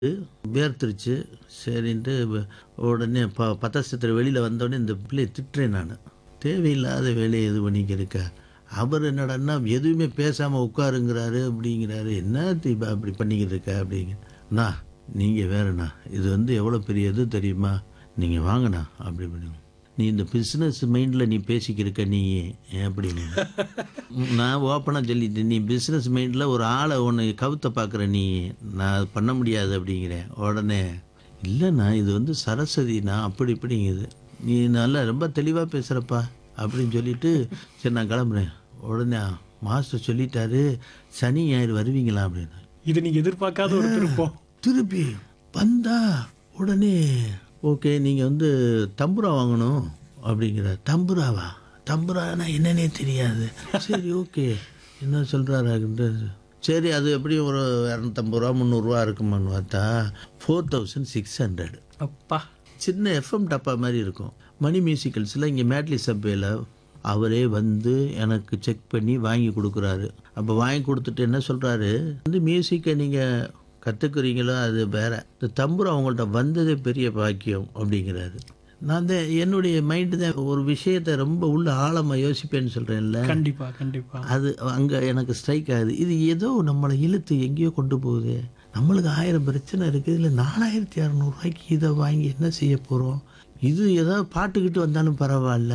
வேர்த்துருச்சு சரின்ட்டு வ- உடனே ப பத்தாசத்தில் வெளியில் வந்தோடனே இந்த பிள்ளையை திட்டுறேன் நான் தேவையில்லாத வேலையை இது பண்ணிக்கிருக்க அவர் என்னடான்னா எதுவுமே பேசாமல் உட்காருங்கிறாரு அப்படிங்கிறாரு என்ன தீபா அப்படி பண்ணிக்கிட்டு இருக்க அப்படிங்க அண்ணா நீங்கள் வேறண்ணா இது வந்து எவ்வளோ பெரிய இது தெரியுமா நீங்கள் வாங்கண்ணா அப்படி பண்ணுங்க நீ இந்த பிஸ்னஸ் மைண்டில் நீ பேசிக்கிருக்க நீ அப்படின்னு நான் ஓப்பனாக சொல்லிட்டேன் நீ பிஸ்னஸ் மைண்டில் ஒரு ஆளை ஒன்று கவுத்த பார்க்குற நீ நான் அது பண்ண முடியாது அப்படிங்கிறேன் உடனே இல்லைண்ணா இது வந்து சரஸ்வதிண்ணா அப்படி இப்படிங்குது நீ நல்லா ரொம்ப தெளிவாக பேசுகிறப்பா அப்படின்னு சொல்லிட்டு சரி நான் கிளம்புறேன் உடனே மாஸ்டர் சொல்லிட்டாரு சனி ஞாயிறு வருவீங்களா அப்படின்னு இது நீங்க எதிர்பார்க்காத ஒரு திருப்பம் திருப்பி வந்தா உடனே ஓகே நீங்கள் வந்து தம்புரா வாங்கணும் அப்படிங்கிற தம்புராவா தம்புரானா என்னன்னே தெரியாது சரி ஓகே என்ன சொல்கிறாரு சரி அது எப்படியும் ஒரு இரநூத்தம்பது ரூபா முந்நூறுரூவா இருக்குமான்னு பார்த்தா ஃபோர் தௌசண்ட் சிக்ஸ் ஹண்ட்ரட் அப்பா சின்ன எஃப்எம் டப்பா மாதிரி இருக்கும் மணி மியூசிக்கல்ஸில் இங்கே மேட்லி சப்வேல அவரே வந்து எனக்கு செக் பண்ணி வாங்கி கொடுக்குறாரு அப்போ வாங்கி கொடுத்துட்டு என்ன சொல்கிறாரு வந்து மியூசிக்கை நீங்கள் கற்றுக்குறீங்களோ அது வேற இந்த தம்புரு அவங்கள்ட்ட வந்ததே பெரிய பாக்கியம் அப்படிங்கிறாரு நான் தான் என்னுடைய மைண்டு தான் ஒரு விஷயத்தை ரொம்ப உள்ள ஆழமாக யோசிப்பேன்னு சொல்கிறேன்ல கண்டிப்பா கண்டிப்பா அது அங்கே எனக்கு ஸ்ட்ரைக் ஆகுது இது ஏதோ நம்மளை இழுத்து எங்கேயோ கொண்டு போகுது நம்மளுக்கு ஆயிரம் பிரச்சனை இருக்குது இல்லை நாலாயிரத்தி அறநூறுவாய்க்கு இதை வாங்கி என்ன செய்ய போகிறோம் இது ஏதாவது பாட்டுக்கிட்டு வந்தாலும் பரவாயில்ல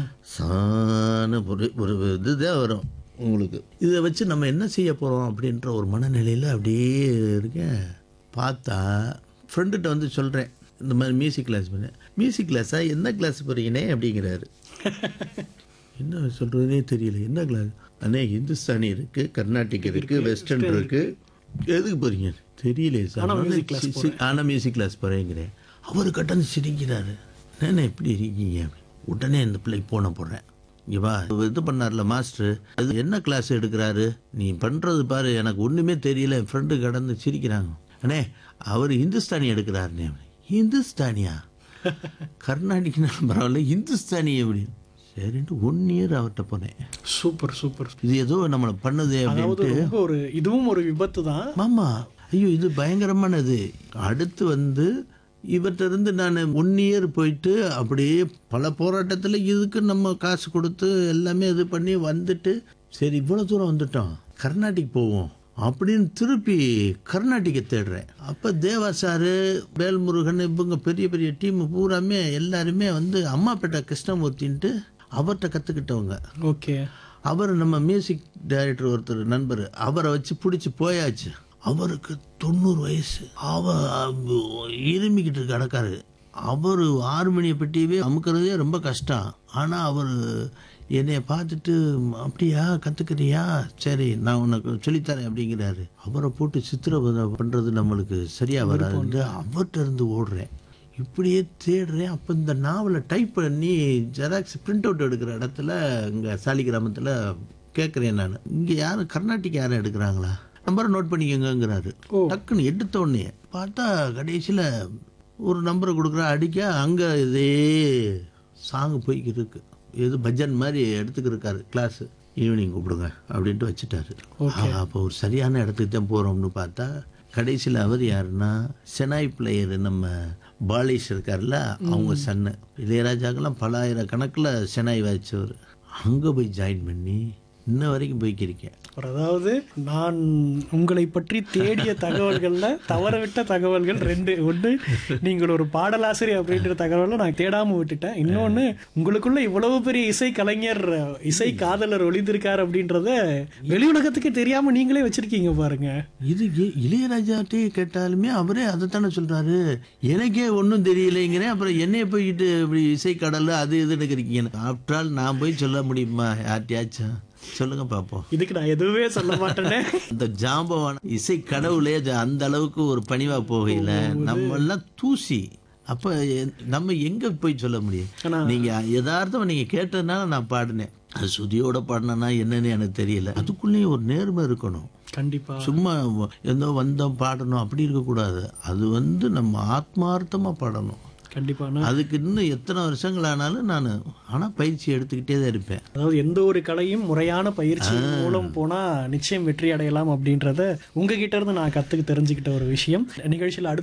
சான ஒரு ஒரு இதுதான் வரும் உங்களுக்கு இதை வச்சு நம்ம என்ன செய்ய போகிறோம் அப்படின்ற ஒரு மனநிலையில் அப்படியே இருக்கேன் பார்த்தா ஃப்ரெண்டுகிட்ட வந்து சொல்கிறேன் இந்த மாதிரி மியூசிக் கிளாஸ் பண்ணேன் மியூசிக் கிளாஸா என்ன கிளாஸ் போகிறீங்கன்னே அப்படிங்கிறாரு என்ன சொல்கிறதுனே தெரியல என்ன கிளாஸ் அண்ணே ஹிந்துஸ்தானி இருக்குது கர்நாடிக் இருக்குது வெஸ்டர்ன் இருக்குது எதுக்கு போகிறீங்க தெரியலையே சார் ஆனால் மியூசிக் கிளாஸ் போகிறேங்கிறேன் அவர் கட்டந்து சிரிக்கிறாரு என்ன இப்படி இருக்கீங்க உடனே இந்த பிள்ளைக்கு போன போடுறேன் இங்கே வா இது பண்ணார்ல மாஸ்டர் அது என்ன கிளாஸ் எடுக்கிறாரு நீ பண்ணுறது பாரு எனக்கு ஒன்றுமே தெரியல என் ஃப்ரெண்டு கடந்து சிரிக்கிறாங்க அண்ணே அவர் ஹிந்துஸ்தானி எடுக்கிறாருண்ணே ஹிந்துஸ்தானியா கர்நாடிக்னாலும் பரவாயில்ல ஹிந்துஸ்தானி எப்படி சரின்ட்டு ஒன் இயர் அவர்கிட்ட போனேன் சூப்பர் சூப்பர் இது ஏதோ நம்மளை பண்ணுதே அதாவது அப்படின்ட்டு ரொம்ப ஒரு இதுவும் ஒரு விபத்து தான் மாமா ஐயோ இது பயங்கரமானது அடுத்து வந்து இவர்கிட்ட இருந்து நான் ஒன் இயர் போயிட்டு அப்படியே பல போராட்டத்தில் இதுக்கு நம்ம காசு கொடுத்து எல்லாமே இது பண்ணி வந்துட்டு சரி இவ்வளோ தூரம் வந்துட்டோம் கர்நாடிக் போவோம் அப்படின்னு திருப்பி கர்நாடிக்கை தேடுறேன் அப்போ தேவா சாரு வேல்முருகன் இவங்க பெரிய பெரிய டீம் பூராமே எல்லாருமே வந்து அம்மாப்பேட்டை கிருஷ்ணமூர்த்தின்ட்டு அவர்கிட்ட கற்றுக்கிட்டவங்க ஓகே அவர் நம்ம மியூசிக் டைரக்டர் ஒருத்தர் நண்பர் அவரை வச்சு பிடிச்சி போயாச்சு அவருக்கு தொண்ணூறு வயசு அவர் இருமிக்கிட்டு இருக்க அடக்காரு அவர் ஹார்மோனிய பெட்டியவே அமுக்கிறதே ரொம்ப கஷ்டம் ஆனால் அவர் என்னைய பார்த்துட்டு அப்படியா கற்றுக்கிறியா சரி நான் உனக்கு சொல்லித்தரேன் அப்படிங்கிறாரு அவரை போட்டு சித்திரவதை பண்ணுறது நம்மளுக்கு சரியாக வராதுன்ட்டு அவர்கிட்ட இருந்து ஓடுறேன் இப்படியே தேடுறேன் அப்போ இந்த நாவலை டைப் பண்ணி ஜெராக்ஸ் பிரிண்ட் அவுட் எடுக்கிற இடத்துல இங்கே சாலி கிராமத்தில் கேட்குறேன் நான் இங்கே யாரும் கர்நாடிக் யாரும் எடுக்கிறாங்களா நம்பரை நோட் பண்ணிக்கங்கங்கிறாரு டக்குன்னு எடுத்த உடனே பார்த்தா கடைசியில் ஒரு நம்பரை கொடுக்குற அடிக்க அங்கே இதே சாங் போய்க்கிட்டு இருக்கு எது பஜன் மாதிரி எடுத்துக்கிருக்காரு கிளாஸ் ஈவினிங் கூப்பிடுங்க அப்படின்ட்டு வச்சுட்டாரு அப்போ ஒரு சரியான இடத்துக்கு தான் போகிறோம்னு பார்த்தா கடைசியில் அவர் யாருன்னா செனாய் பிளேயர் நம்ம பாலிஷ் இருக்கார்ல அவங்க சன்னு இளையராஜாக்கெல்லாம் பல ஆயிரம் கணக்கில் செனாய் வாய்ச்சவர் அங்கே போய் ஜாயின் பண்ணி இன்ன வரைக்கும் போய்க்கிருக்கேன் ஒரு அதாவது நான் உங்களை பற்றி தேடிய தகவல்கள்ல தவறவிட்ட தகவல்கள் ரெண்டு ஒன்று நீங்கள் ஒரு பாடலாசிரியர் அப்படின்ற தகவலை நான் தேடாம விட்டுட்டேன் இன்னொன்னு உங்களுக்குள்ள இவ்வளவு பெரிய இசை கலைஞர் இசை காதலர் ஒளிந்திருக்கார் அப்படின்றத வெளி உலகத்துக்கே தெரியாம நீங்களே வச்சிருக்கீங்க பாருங்க இது ஏ- இளையராஜாட்டே கேட்டாலுமே அவரே அதைத்தானே சொல்றாரு எனக்கே ஒன்றும் தெரியலைங்கிறேன் அப்புறம் என்னைய போய்கிட்டு இப்படி இசை கடல் அது இது எடுக்கிறீங்க ஆஃப்டர் நான் போய் சொல்ல முடியுமா யார்ட்டையாச்சும் சொல்லுங்க பார்ப்போம் இதுக்கு நான் எதுவுமே சொல்ல மாட்டேனே அந்த ஜாம்பவான இசை கடவுளே அது அந்த அளவுக்கு ஒரு பணிவா போகையில நம்ம எல்லாம் தூசி அப்ப எ- நம்ம எங்க போய் சொல்ல முடியும் நீங்க யதார்த்தம் நீங்க கேட்டதுனால நான் பாடினேன் அது சுதியோட பாடினேன்னா என்னன்னு எனக்கு தெரியல அதுக்குள்ளேயும் ஒரு நேர்மை இருக்கணும் கண்டிப்பா சும்மா ஏதோ வந்தோம் பாடணும் அப்படி இருக்கக்கூடாது அது வந்து நம்ம ஆத்மார்த்தமா பாடணும் கண்டிப்பா அதுக்கு இன்னும் எத்தனை வருஷங்கள் ஆனாலும் நான் ஆனால் பயிற்சி எடுத்துக்கிட்டே தான் இருப்பேன் அதாவது எந்த ஒரு கலையும் முறையான பயிற்சி மூலம் போனா நிச்சயம் வெற்றி அடையலாம் அப்படின்றத உங்ககிட்ட இருந்து நான் கத்துக்கு தெரிஞ்சுக்கிட்ட ஒரு விஷயம் நிகழ்ச்சியில் அடுத்த